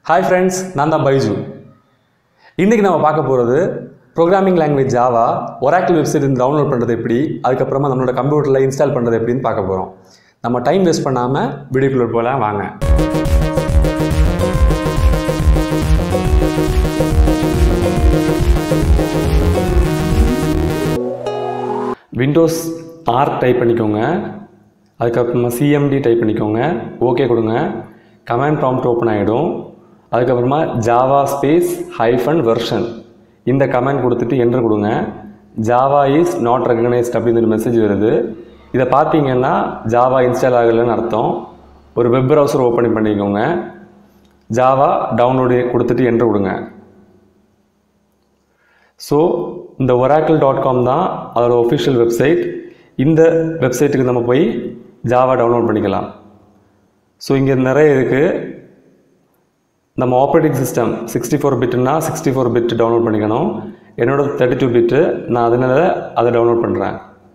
hi friends நான் தான் பைஜு இன்றைக்கி நம்ம பார்க்க போகிறது programming language Java Oracle website இருந்து டவுன்லோட் பண்ணுறது எப்படி அதுக்கப்புறமா நம்மளோட கம்ப்யூட்டரில் இன்ஸ்டால் பண்ணுறது எப்படின்னு பார்க்க போகிறோம் நம்ம டைம் வேஸ்ட் பண்ணாமல் வீடியோக்குள்ளே போகலாம் வாங்க விண்டோஸ் ஆர் டைப் பண்ணிக்கோங்க அதுக்கப்புறமா சிஎம்டி டைப் பண்ணிக்கோங்க ஓகே கொடுங்க கமாண்ட் ப்ராம்ப்ட் ஓப்பன் ஆகிடும் அதுக்கப்புறமா ஜாவா ஸ்பேஸ் ஹைஃபன் வெர்ஷன் இந்த கமாண்ட் கொடுத்துட்டு என்டர் கொடுங்க ஜாவா இஸ் நாட் ரெகனைஸ்ட் அப்படின்னு ஒரு மெசேஜ் வருது இதை பார்த்தீங்கன்னா ஜாவா இன்ஸ்டால் ஆகலைன்னு அர்த்தம் ஒரு வெப் ப்ரௌசர் ஓப்பன் பண்ணிக்கோங்க ஜாவா டவுன்லோடு கொடுத்துட்டு என்டர் கொடுங்க ஸோ இந்த ஒராக்கிள் டாட் காம் தான் அதோட ஒஃபிஷியல் வெப்சைட் இந்த வெப்சைட்டுக்கு நம்ம போய் ஜாவா டவுன்லோட் பண்ணிக்கலாம் ஸோ இங்கே நிறைய இருக்குது நம்ம ஆப்ரேட்டிங் சிஸ்டம் சிக்ஸ்டி ஃபோர் பிட்டுனா சிக்ஸ்டி ஃபோர் பிட் டவுன்லோட் பண்ணிக்கணும் என்னோட தேர்ட்டி டூ பிட்டு நான் அதனால அதை டவுன்லோட் பண்ணுறேன்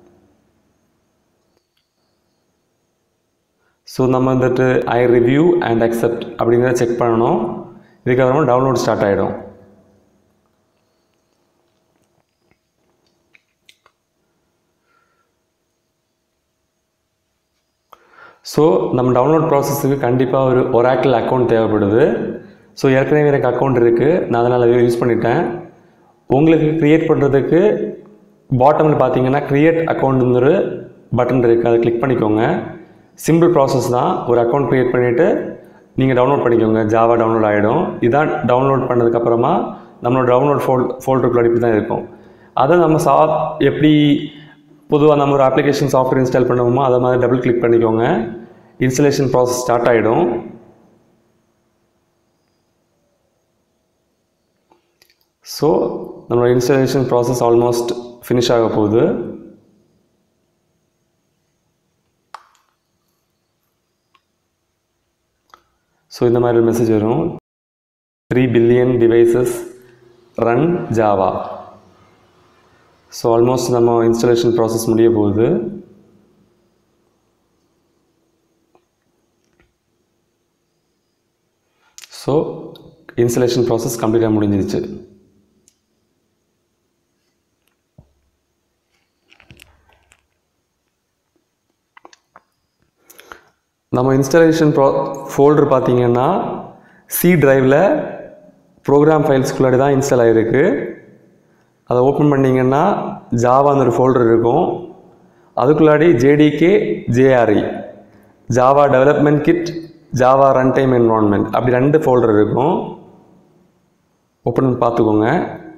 ஸோ நம்ம வந்துட்டு ஐ ரிவ்யூ அண்ட் அக்செப்ட் அப்படிங்கிறத செக் பண்ணணும் இதுக்கப்புறமா டவுன்லோட் ஸ்டார்ட் ஆகிடும் ஸோ நம்ம டவுன்லோட் ப்ராசஸுக்கு கண்டிப்பாக ஒரு ஒராக்கிள் அக்கௌண்ட் தேவைப்படுது ஸோ ஏற்கனவே எனக்கு அக்கௌண்ட் இருக்குது நான் அதனால் அதை யூஸ் பண்ணிட்டேன் உங்களுக்கு க்ரியேட் பண்ணுறதுக்கு பாட்டமில் பார்த்தீங்கன்னா க்ரியேட் அக்கௌண்ட் ஒரு பட்டன் இருக்குது அதை கிளிக் பண்ணிக்கோங்க சிம்பிள் ப்ராசஸ் தான் ஒரு அக்கௌண்ட் க்ரியேட் பண்ணிவிட்டு நீங்கள் டவுன்லோட் பண்ணிக்கோங்க ஜாவா டவுன்லோட் ஆகிடும் இதான் டவுன்லோட் பண்ணதுக்கப்புறமா நம்மளோட டவுன்லோட் ஃபோல் ஃபோல்டருக்குள்ள இப்படி தான் இருக்கும் அதை நம்ம சா எப்படி பொதுவாக நம்ம ஒரு அப்ளிகேஷன் சாஃப்ட்வேர் இன்ஸ்டால் பண்ணுவோமோ அதை மாதிரி டபுள் கிளிக் பண்ணிக்கோங்க இன்ஸ்டலேஷன் ப்ராசஸ் ஸ்டார்ட் ஆகிடும் ஸோ நம்மளோட இன்ஸ்டலேஷன் ப்ராசஸ் ஆல்மோஸ்ட் ஃபினிஷ் ஆக போகுது ஸோ இந்த மாதிரி ஒரு மெசேஜ் வரும் three billion devices run Java so almost நம்ம இன்ஸ்டாலேஷன் ப்ராசஸ் முடிய போகுது ஸோ இன்ஸ்டலேஷன் ப்ராசஸ் கம்ப்ளீட்டாக முடிஞ்சிருச்சு நம்ம இன்ஸ்டாலேஷன் ப்ரா ஃபோல்டர் பார்த்தீங்கன்னா சி டிரைவில் ப்ரோக்ராம் ஃபைல்ஸ்குள்ளாடி தான் இன்ஸ்டால் ஆகிருக்கு அதை ஓப்பன் பண்ணிங்கன்னா ஜாவான்னு ஒரு ஃபோல்டர் இருக்கும் அதுக்குள்ளாடி JDK JRE Java development kit Java run time environment அப்படி ரெண்டு ஃபோல்டர் இருக்கும் ஓப்பன் பண்ணி பார்த்துக்கோங்க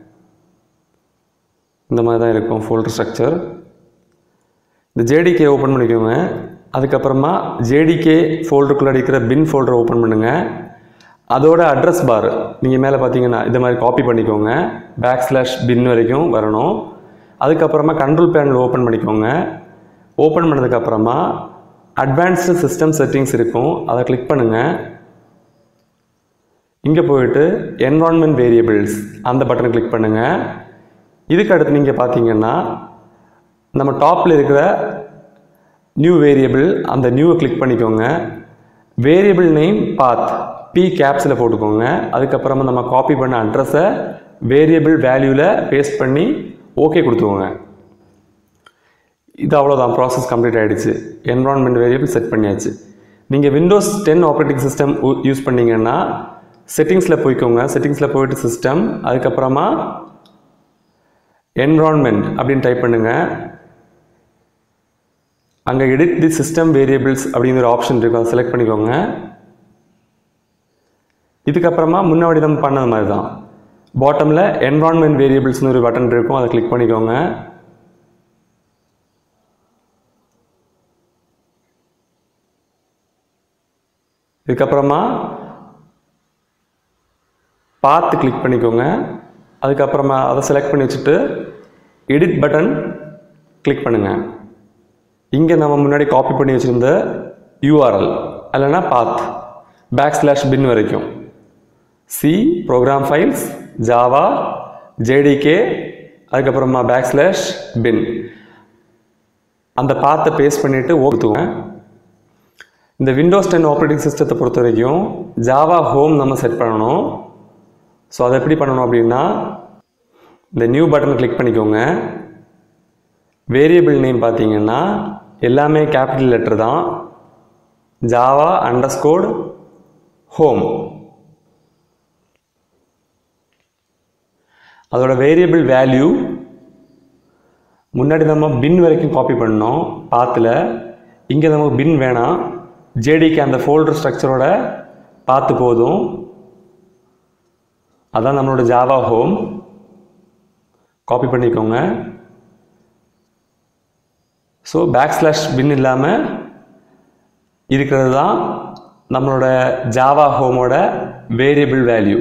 இந்த மாதிரி தான் இருக்கும் ஃபோல்டர் ஸ்ட்ரக்சர் இந்த ஜேடிகே ஓப்பன் பண்ணிக்கோங்க அதுக்கப்புறமா ஜேடிகே ஃபோல்டருக்குள்ளே இருக்கிற பின் ஃபோல்டரை ஓப்பன் பண்ணுங்கள் அதோட அட்ரஸ் பார் நீங்கள் மேலே பார்த்தீங்கன்னா இந்த மாதிரி காப்பி பண்ணிக்கோங்க பேக் ஸ்லாஷ் பின் வரைக்கும் வரணும் அதுக்கப்புறமா கண்ட்ரோல் பேனல் ஓப்பன் பண்ணிக்கோங்க ஓப்பன் பண்ணதுக்கப்புறமா அட்வான்ஸ்டு சிஸ்டம் செட்டிங்ஸ் இருக்கும் அதை கிளிக் பண்ணுங்கள் இங்கே போயிட்டு என்வான்மெண்ட் வேரியபிள்ஸ் அந்த பட்டனை கிளிக் பண்ணுங்கள் இதுக்கு அடுத்து நீங்கள் பார்த்தீங்கன்னா நம்ம டாப்பில் இருக்கிற நியூ வேரியபிள் அந்த நியூவை கிளிக் பண்ணிக்கோங்க வேரியபிள் நேம் பாத் பி கேப்ஸில் போட்டுக்கோங்க அதுக்கப்புறமா நம்ம காப்பி பண்ண அட்ரஸை வேரியபிள் வேல்யூவில் பேஸ்ட் பண்ணி ஓகே கொடுத்துக்கோங்க இது அவ்வளோதான் ப்ராசஸ் கம்ப்ளீட் ஆகிடுச்சு என்வரான்மெண்ட் வேரியபிள் செட் பண்ணியாச்சு நீங்கள் Windows ten operating system use பண்ணீங்கன்னா செட்டிங்ஸில் போய்க்கோங்க செட்டிங்ஸில் போயிட்டு சிஸ்டம் அதுக்கப்புறமா என்வரான்மெண்ட் அப்படின்னு டைப் பண்ணுங்கள் அங்கே எடிட் தி சிஸ்டம் வேரியபிள்ஸ் அப்படிங்கிற ஒரு ஆப்ஷன் இருக்கும் அதை செலக்ட் பண்ணிக்கோங்க இதுக்கப்புறமா முன்னாடி நம்ம பண்ணது மாதிரி தான் பாட்டமில் என்வான்மெண்ட் வேரியபிள்ஸ்னு ஒரு பட்டன் இருக்கும் அதை கிளிக் பண்ணிக்கோங்க இதுக்கப்புறமா பார்த்து கிளிக் பண்ணிக்கோங்க அதுக்கப்புறமா அதை செலக்ட் பண்ணி வச்சுட்டு எடிட் பட்டன் கிளிக் பண்ணுங்கள் இங்கே நம்ம முன்னாடி காப்பி பண்ணி வச்சுருந்த யூஆர்எல் இல்லைன்னா பாத் பேக் ஸ்லாஷ் பின் வரைக்கும் C program files Java JDK அதுக்கப்புறமா பேக் ஸ்லாஷ் பின் அந்த பாத்தை பேஸ்ட் பண்ணிவிட்டு ஓத்துவேன் இந்த விண்டோஸ் டென் ஆப்ரேட்டிங் சிஸ்டத்தை பொறுத்த வரைக்கும் ஜாவா ஹோம் நம்ம செட் பண்ணணும் ஸோ அதை எப்படி பண்ணணும் அப்படின்னா இந்த நியூ பட்டன் கிளிக் பண்ணிக்கோங்க வேரியபிள் நேம் பார்த்தீங்கன்னா எல்லாமே கேபிட்டல் லெட்டர் தான் ஜாவா அண்டர்ஸ்கோட் ஹோம் அதோட வேரியபிள் வேல்யூ முன்னாடி நம்ம பின் வரைக்கும் காப்பி பண்ணோம் பாத்தில் இங்கே நமக்கு பின் வேணாம் ஜேடிக்கு அந்த ஃபோல்டர் ஸ்ட்ரக்சரோட பார்த்து போதும் அதான் நம்மளோட ஜாவா ஹோம் காப்பி பண்ணிக்கோங்க ஸோ பேக் ஸ்லாஷ் பின் இல்லாமல் இருக்கிறது தான் நம்மளோட ஜாவா ஹோமோட வேரியபிள் வேல்யூ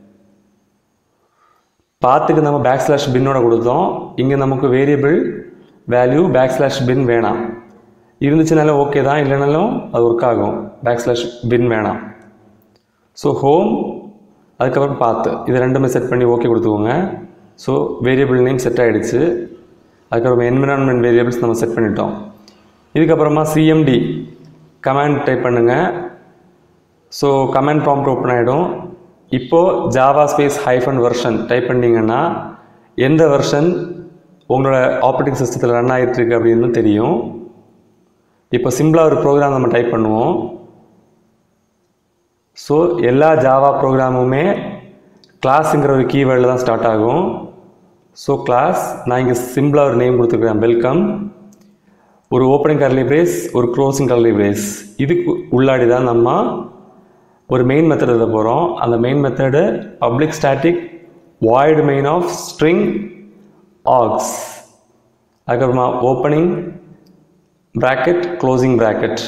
பாத்துக்கு நம்ம பேக் ஸ்லாஷ் பின்னோட கொடுத்தோம் இங்கே நமக்கு variable value backslash bin வேணாம் இருந்துச்சுனாலும் ஓகே தான் இல்லைனாலும் அது ஒர்க் ஆகும் பேக் ஸ்லாஷ் பின் வேணாம் ஸோ ஹோம் அதுக்கப்புறம் பார்த்து இது ரெண்டுமே செட் பண்ணி ஓகே கொடுத்துக்கோங்க ஸோ வேரியபிள் நேம் செட் ஆகிடுச்சு அதுக்கப்புறம் என்விரான்மெண்ட் வேரியபிள்ஸ் நம்ம செட் பண்ணிட்டோம் இதுக்கப்புறமா சிஎம்டி கமாண்ட் டைப் பண்ணுங்கள் ஸோ கமாண்ட் ப்ராம்ப்ட் ஓப்பன் ஆகிடும் இப்போது ஜாவா ஸ்பேஸ் ஹைஃபன் வெர்ஷன் டைப் பண்ணிங்கன்னா எந்த வெர்ஷன் உங்களோட ஆப்ரேட்டிங் சிஸ்டத்தில் ரன் ஆகிட்டுருக்கு அப்படின்னு தெரியும் இப்போ சிம்பிளாக ஒரு ப்ரோக்ராம் நம்ம டைப் பண்ணுவோம் ஸோ எல்லா ஜாவா ப்ரோக்ராமுமே கிளாஸுங்கிற ஒரு கீவேர்டில் தான் ஸ்டார்ட் ஆகும் ஸோ கிளாஸ் நான் இங்கே சிம்பிளாக ஒரு நேம் கொடுத்துருக்கேன் வெல்கம் ஒரு ஓப்பனிங் கர்லி பிரேஸ் ஒரு க்ளோசிங் கர்லி பிரேஸ் இதுக்கு உள்ளாடி தான் நம்ம ஒரு மெயின் மெத்தட் எழுத போகிறோம் அந்த main method public static void main of string args அதுக்கப்புறமா ஓப்பனிங் ப்ராக்கெட் க்ளோசிங் ப்ராக்கெட்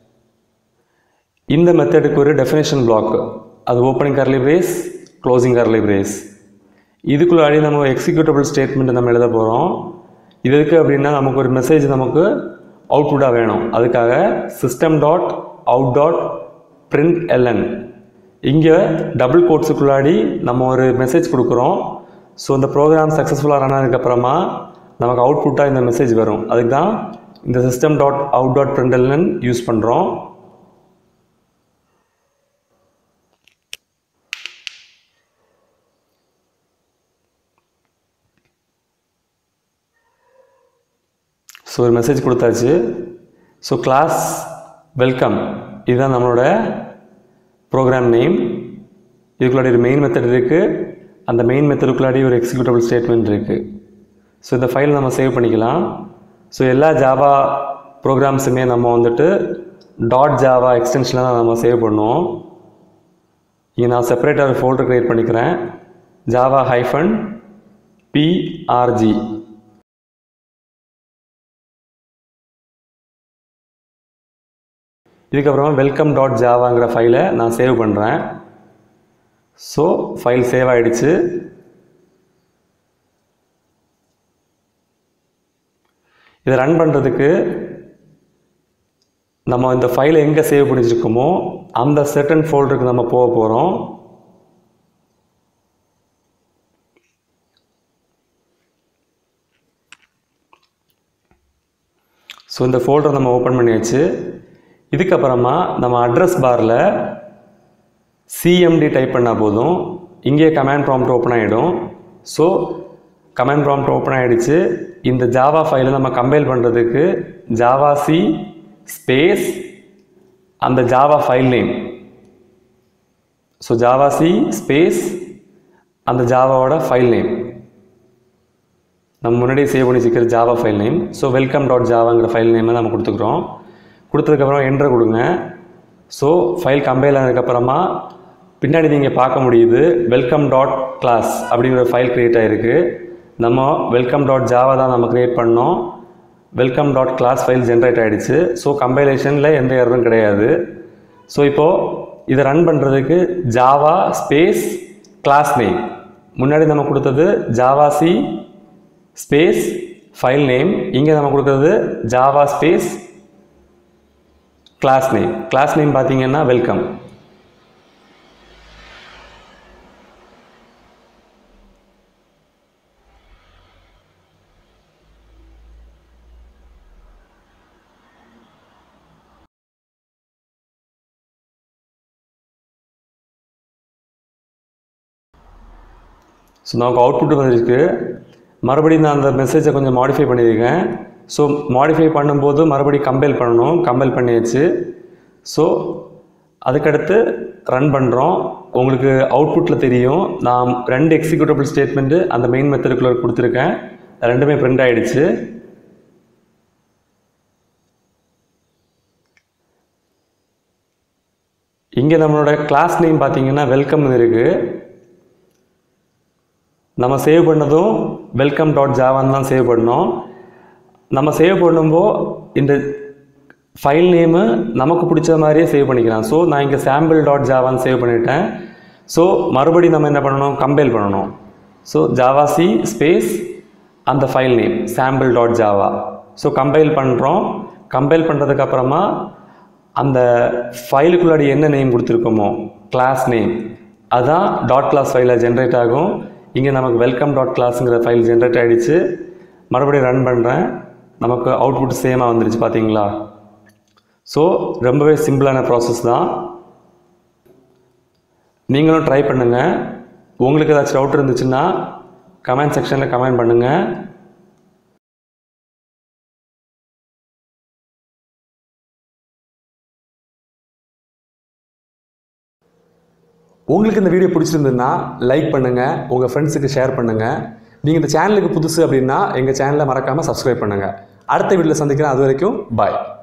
இந்த மெத்தடுக்கு ஒரு டெஃபினேஷன் பிளாக் அது opening curly brace closing curly brace இதுக்குள்ளாடி நம்ம எக்ஸிக்யூட்டபிள் ஸ்டேட்மெண்ட் நம்ம எழுத போகிறோம் இது எதுக்கு அப்படின்னா நமக்கு ஒரு மெசேஜ் நமக்கு அவுட்புட்டாக வேணும் அதுக்காக system dot out dot println இங்கே டபுள் கோட்ஸுக்குள்ளாடி நம்ம ஒரு மெசேஜ் கொடுக்குறோம் ஸோ இந்த ப்ரோக்ராம் சக்ஸஸ்ஃபுல்லாக ரன் ஆனதுக்கப்புறமா நமக்கு அவுட்புட்டாக இந்த மெசேஜ் வரும் அதுக்கு தான் இந்த system dot out dot println use பண்ணுறோம் ஸோ ஒரு மெசேஜ் கொடுத்தாச்சு ஸோ கிளாஸ் வெல்கம் இதுதான் நம்மளோட ப்ரோக்ராம் நேம் இதுக்குள்ளாடி ஒரு மெயின் மெத்தட் இருக்குது அந்த மெயின் மெத்தடுக்குள்ளாடி ஒரு எக்ஸிக்யூட்டபிள் ஸ்டேட்மெண்ட் இருக்குது ஸோ இந்த ஃபைல் நம்ம சேவ் பண்ணிக்கலாம் ஸோ எல்லா ஜாவா ப்ரோக்ராம்ஸுமே நம்ம வந்துட்டு டாட் ஜாவா எக்ஸ்டென்ஷனில் தான் நம்ம சேவ் பண்ணுவோம் இங்கே நான் செப்பரேட்டாக ஒரு ஃபோல்டர் க்ரியேட் பண்ணிக்கிறேன் ஜாவா ஹைஃபன் பிஆர்ஜி இதுக்கப்புறமா வெல்கம் டாட் ஜாவாங்கிற ஃபைலை நான் சேவ் பண்ணுறேன் ஸோ ஃபைல் சேவ் ஆகிடுச்சு இதை ரன் பண்ணுறதுக்கு நம்ம இந்த ஃபைலை எங்கே சேவ் பண்ணி வச்சுருக்கோமோ அந்த செட்டன் ஃபோல்டருக்கு நம்ம போக போகிறோம் ஸோ இந்த ஃபோல்டரை நம்ம ஓப்பன் பண்ணியாச்சு இதுக்கப்புறமா நம்ம அட்ரஸ் பாரில் சிஎம்டி டைப் பண்ணால் போதும் இங்கே கமாண்ட் ப்ராம்ப்ட் ஓப்பன் ஆகிடும் ஸோ கமாண்ட் ப்ராம்ப்ட் ஓப்பன் ஆகிடுச்சு இந்த ஜாவா ஃபைலை நம்ம கம்பைல் பண்ணுறதுக்கு ஜாவா சி ஸ்பேஸ் அந்த Java file name so Java C space அந்த ஜாவாவோட ஃபைல் நேம் நம்ம முன்னாடி சேவ் பண்ணி வச்சுக்கிற Java file name so welcome dot ஜாவாங்கிற ஃபைல் நேமை நம்ம கொடுத்துக்குறோம் கொடுத்ததுக்கப்புறம் என்டர் கொடுங்க ஸோ ஃபைல் கம்பைல் ஆனதுக்கப்புறமா பின்னாடி நீங்கள் பார்க்க முடியுது வெல்கம் டாட் கிளாஸ் அப்படிங்கிற ஃபைல் க்ரியேட் ஆகிருக்கு நம்ம வெல்கம் டாட் ஜாவா தான் நம்ம க்ரியேட் பண்ணோம் welcome dot class file generate ஆகிடுச்சு ஸோ கம்பைலேஷனில் எந்த எரரும் கிடையாது ஸோ இப்போது இதை ரன் பண்ணுறதுக்கு ஜாவா ஸ்பேஸ் கிளாஸ் நேம் முன்னாடி நம்ம கொடுத்தது Java C space file name இங்கே நம்ம கொடுக்குறது Java space class name class name பார்த்தீங்கன்னா வெல்கம் ஸோ நமக்கு அவுட்புட் வந்திருக்கு மறுபடியும் நான் அந்த மெசேஜை கொஞ்சம் மாடிஃபை பண்ணியிருக்கேன் ஸோ மாடிஃபை பண்ணும்போது மறுபடியும் கம்பைல் பண்ணணும் கம்பைல் பண்ணியாச்சு ஸோ அதுக்கடுத்து ரன் பண்ணுறோம் உங்களுக்கு அவுட்புட்டில் தெரியும் நான் ரெண்டு எக்ஸிக்யூட்டபிள் ஸ்டேட்மெண்ட்டு அந்த மெயின் மெத்தடுக்குள்ளே கொடுத்துருக்கேன் ரெண்டுமே பிரிண்ட் ஆகிடுச்சு இங்கே நம்மளோட கிளாஸ் நேம் பார்த்தீங்கன்னா வெல்கம்னு இருக்குது நம்ம சேவ் பண்ணதும் வெல்கம் டாட் ஜாவான்னு தான் சேவ் பண்ணோம் நம்ம சேவ் பண்ணும்போது இந்த ஃபைல் நேமு நமக்கு பிடிச்ச மாதிரியே சேவ் பண்ணிக்கலாம் ஸோ நான் இங்கே சாம்பிள் டாட் ஜாவான்னு சேவ் பண்ணிட்டேன் ஸோ மறுபடியும் நம்ம என்ன பண்ணணும் கம்பைல் பண்ணணும் ஸோ ஜாவா சி ஸ்பேஸ் அந்த file name sample dot Java so compile பண்ணுறோம் கம்பைல் பண்ணுறதுக்கப்புறமா அந்த ஃபைலுக்குள்ளாடி என்ன நேம் கொடுத்துருக்கோமோ கிளாஸ் நேம் அதான் டாட் கிளாஸ் ஃபைலில் ஜென்ரேட் ஆகும் இங்கே நமக்கு வெல்கம் டாட் கிளாஸுங்கிற ஃபைல் ஜென்ரேட் ஆகிடுச்சு மறுபடியும் ரன் பண்ணுறேன் நமக்கு அவுட்புட் சேமாக வந்துருச்சு பார்த்தீங்களா ஸோ ரொம்பவே சிம்பிளான ப்ராசஸ் தான் நீங்களும் ட்ரை பண்ணுங்கள் உங்களுக்கு ஏதாச்சும் டவுட் இருந்துச்சுன்னா கமெண்ட் செக்ஷனில் கமெண்ட் பண்ணுங்கள் உங்களுக்கு இந்த வீடியோ பிடிச்சிருந்ததுன்னா லைக் பண்ணுங்கள் உங்கள் ஃப்ரெண்ட்ஸுக்கு ஷேர் பண்ணுங்கள் நீங்கள் இந்த சேனலுக்கு புதுசு அப்படின்னா எங்கள் சேனலை மறக்காமல் சப்ஸ்கிரைப் பண்ணுங்கள் அடுத்த வீடியோவில் சந்திக்கிறேன் அது வரைக்கும் பாய்